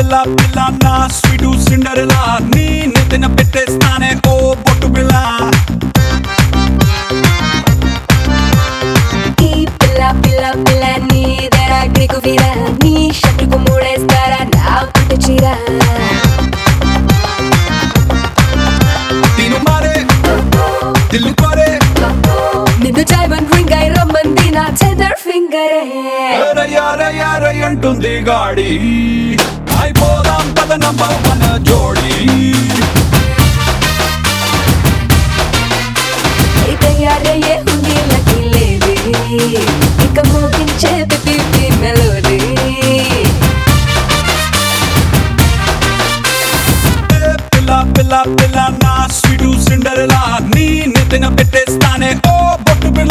పిల్ల పిల్ల నా స్వీటు సిండరెలా నీ నెత్తిన పెట్టేస్తానే ఓ బొట్టు పిల్ల ఈ పిల్ల పిల్ల పిల్ల నీ దరాగ్రికి వీరా నీ షట్టుకు మూడేస్తారా నా పుట్టు చీర తిను మారే దిల్లు కోరే నిన్ను డైమండ్ రింగ్ అయి రమ్మంది నా చెదర్ ఫింగరే రయ్యారయ్యారయ్య అంటుంది గాడి అయిపోదాం పద నంబర్ వన్ జోడి తయారయ్యే ఉంది లకి లేది ఇక మోగించే పిపి మెలోడీ ఏ పిల్ల పిల్ల పిల్ల నా స్వీటు సిండరెలా నీ నెత్తిన పెట్టేస్తానే ఓ బొట్టు పిల్ల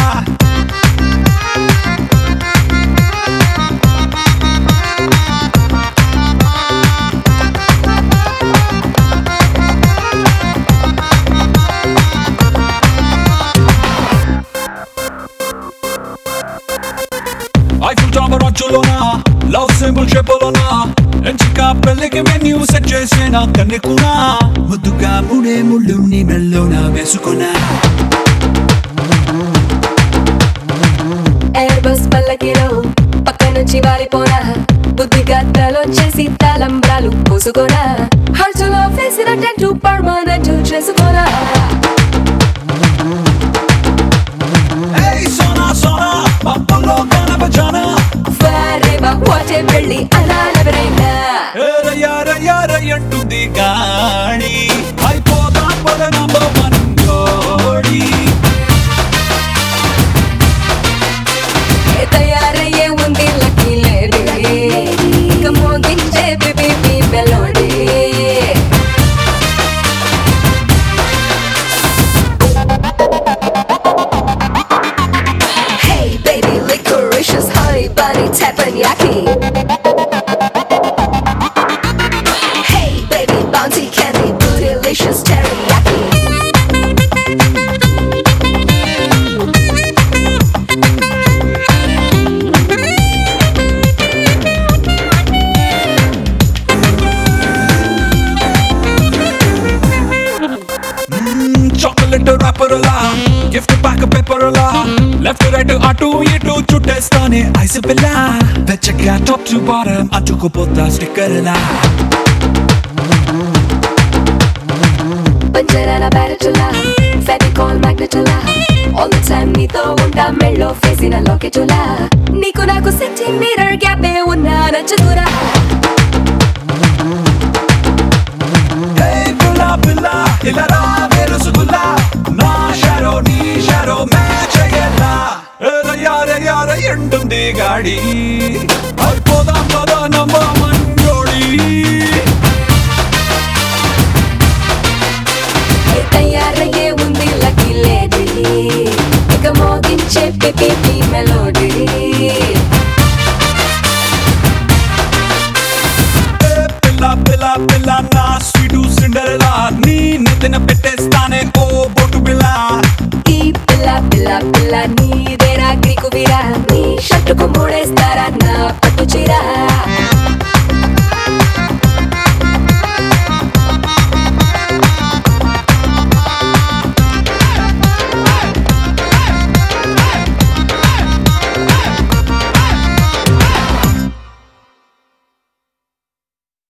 ఐఫిల్ టవర్ అచ్చులోనా లవ్ సింబల్ చెప్పలోనా ఎంచిక పెళ్ళికి మెన్యూ సెట్ చేసిన కన్నెకునా ముద్దుగా ముడే ముళ్ళు నీ మెల్లోన వేసుకున్నా ఎయిర్ బస్ పల్లకిలో పక్క నుంచి వారిపోనా బుద్ధిగా తలొచ్చేసి తలంబ్రాలు పూసుకోనా హర్చులో వేసిన టెంటు పర్మనెంట్ చేసుకోనా ఏయ్ సోనా సోనా పప్పులో కనపజానా వారేవా వాటే పెళ్ళి అనాలెవరైనా అంటుంది గాడి అయిపోదా పద నంబర్ వన్ జోడి ఏ తయారయ్యే ఉంది లక్కీ లేడీ ఇక మోగించే baby melody Hey baby, licoricious honey bunny teppanyaki. Hey baby, bounty candy, bootylicious teriyaki. Chocolate రాపర్లా గిఫ్ట్ ప్యాక్ పేపర్లా లెఫ్ట్ రైట్ అటు ఇటు చుట్టేస్తానే ఐస్ పిల్ల వెచ్చగా టాప్ టు బాటమ్ అతుకుపోతా స్టిక్కర్లా పంచరాల బ్యారెట్లా ఫెవికాల్ మ్యాగ్నెట్లా ఆల్ ద టైమ్ నీతో ఉంటా మెళ్ళో ఫేసిన లాకెట్లా నీకు నాకు సెంటీమీటర్ గ్యాపే ఉన్నా నచ్చుతురా హే పిల్ల పిల్ల ఇలా రా మెరుసుగుల్లా నా షారో నీ షారో మ్యాచ్ అయ్యేలా యార యార ఎంటుంది గాడి